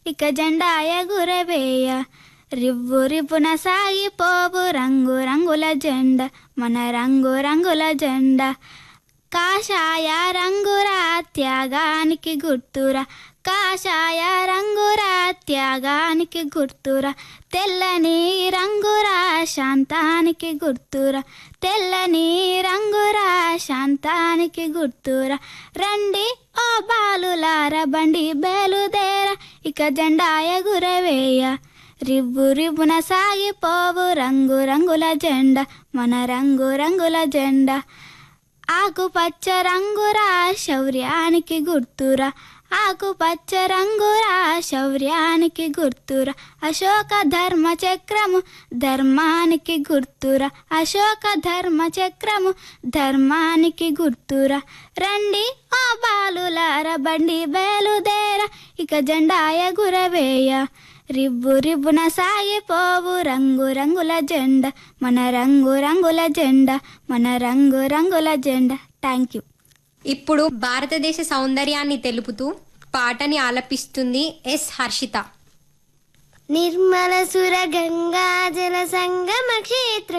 ఇక జెండా ఎగురవేయ రివ్వు రివ్వున సాగిపోవు రంగు రంగుల జెండా మన రంగు రంగుల జెండా కాషాయ రంగురా త్యాగానికి గుర్తురా కాషాయ రంగురా త్యాగానికి గుర్తురా తెల్లని రంగురా శాంతానికి గుర్తురా తెల్లని రంగురా శాంతానికి గుర్తురా రండి ఓ బాలులార బండి బేలుదేర ఇక జెండా ఎగురవేయ రివ్వు రివ్వున సాగిపోవు రంగు రంగుల జెండా మన రంగు రంగుల జెండా ఆకుపచ్చ రంగురా శౌర్యానికి గుర్తురా ఆకుపచ్చ రంగురా శౌర్యానికి గుర్తురా అశోక ధర్మ చక్రము ధర్మానికి గుర్తురా అశోక ధర్మ చక్రము ధర్మానికి గుర్తురా రండి ఆ బాలులార బండి బయలుదేర ఇక జెండా ఎగురవేయ రివ్వు రివ్వున సాగిపోవు రంగు రంగుల జెండా మన రంగు రంగుల జెండా మన రంగు రంగుల జెండా థ్యాంక్ యూ ఇప్పుడు భారతదేశ సౌందర్యాన్ని తెలుపుతూ పాటని ఆలపిస్తుంది ఎస్ హర్షిత నిర్మల సుర గంగా జల సంగమ క్షేత్ర